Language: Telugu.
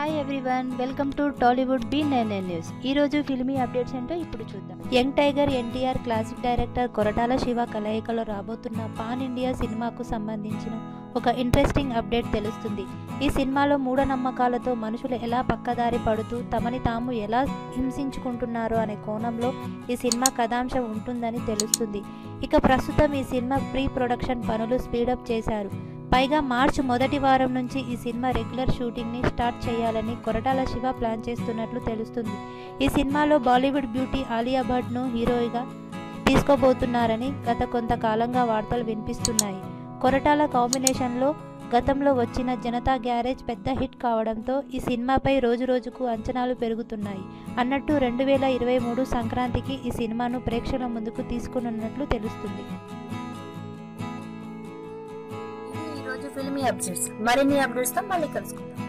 hi everyone welcome to Tollywood B nine news ఈ రోజు ఫిల్మీ అప్డేట్స్ ఏంటో ఇప్పుడు చూద్దాం young tiger NTR classic director Koratala Siva కలయికలో రాబోతున్న పాన్ ఇండియా సినిమాకు సంబంధించిన ఒక ఇంట్రెస్టింగ్ అప్డేట్ తెలుస్తుంది ఈ సినిమాలో మూఢనమ్మకాలతో మనుషులు ఎలా పక్కదారి పడుతూ తమని తాము ఎలా హింసించుకుంటున్నారో అనే కోణంలో ఈ సినిమా కథాంశం ఉంటుందని తెలుస్తుంది ఇక ప్రస్తుతం ఈ సినిమా ప్రీ ప్రొడక్షన్ పనులు స్పీడప్ చేశారు పైగా మార్చి మొదటి వారం నుంచి ఈ సినిమా రెగ్యులర్ షూటింగ్ని స్టార్ట్ చేయాలని కొరటాల శివ ప్లాన్ చేస్తున్నట్లు తెలుస్తుంది ఈ సినిమాలో బాలీవుడ్ బ్యూటీ ఆలియా భట్ను హీరోయిగా తీసుకోబోతున్నారని గత కొంతకాలంగా వార్తలు వినిపిస్తున్నాయి కొరటాల కాంబినేషన్లో గతంలో వచ్చిన జనతా గ్యారేజ్ పెద్ద హిట్ కావడంతో ఈ సినిమాపై రోజు రోజుకు అంచనాలు పెరుగుతున్నాయి అన్నట్టు రెండు వేల ఇరవై మూడు సంక్రాంతికి ఈ సినిమాను ప్రేక్షకుల ముందుకు తీసుకున్నట్లు తెలుస్తుంది ఇది ఈ రోజు ఫిల్మీ అప్డేట్స్ మరిన్ని అప్డేట్స్ తో మళ్ళీ కలుసుకుందాం